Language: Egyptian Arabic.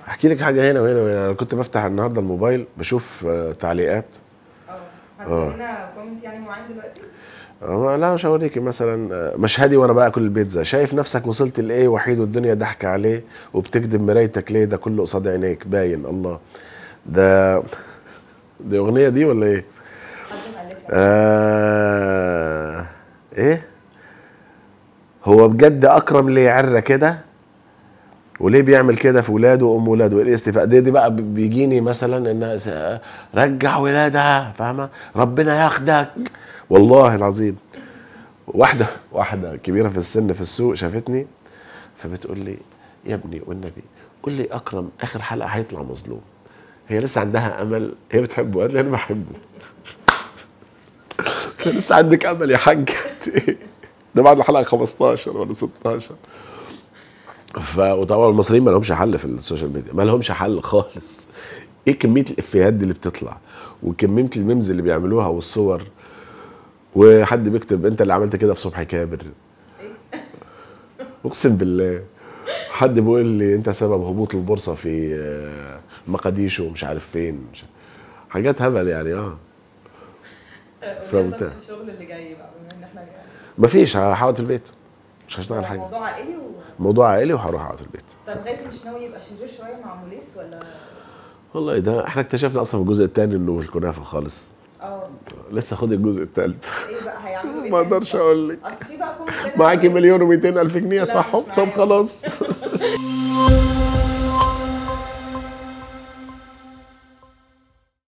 احكي لك حاجه هنا وهنا وهنا انا كنت بفتح النهارده الموبايل بشوف آه، تعليقات اه آه. هتقول لنا كومنت يعني معين دلوقتي آه، لا مش هوريكي مثلا آه، مشهدي وانا باكل البيتزا شايف نفسك وصلت لايه وحيد والدنيا ضحكه عليه وبتكذب مرايتك ليه ده كله قصاد عينيك باين الله ده دي اغنيه دي ولا ايه حد قال لك آه ايه هو بجد اكرم ليه عره كده وليه بيعمل كده في ولاده وام ولاده ايه الاستفاء دي, دي بقى بيجيني مثلا ان س- رجع ولادها فاهمه ربنا ياخدك والله العظيم واحده واحده كبيره في السن في السوق شافتني فبتقول لي يا ابني والنبي قول لي اكرم اخر حلقه هيطلع مظلوم هي لسه عندها امل هي بتحبه قال لي انا بحبه انت لسه عندك امل يا حاج ده بعد الحلقه 15 ولا 16 ف وطبعا المصريين ما لهمش حل في السوشيال ميديا ما لهمش حل خالص ايه كميه الافيهات دي اللي بتطلع وكميه الميمز اللي بيعملوها والصور وحد بيكتب انت اللي عملت كده في صبحي كابر اقسم بالله حد بيقول لي انت سبب هبوط البورصه في آه، مقاديشو ومش عارف فين مش حاجات هبل يعني اه فهمت. فهمت الشغل اللي جاي بقى بما ان احنا جاي. مفيش هقعد في البيت مش هشتغل حاجه موضوع عائلي و... موضوع عائلي وهروح اقعد في البيت طب غازي مش ناوي يبقى شرير شويه مع موليس ولا والله ده احنا اكتشفنا اصلا في الجزء الثاني انه مش كنافه خالص اه لسه خد الجزء الثالث ايه بقى هيعملوا ايه ما تاني؟ اقدرش اقول لك اصل في بقى كومنت تاني معاكي بقى- مليون و200 الف جنيه لا، مش ادفعهم طب معايا. خلاص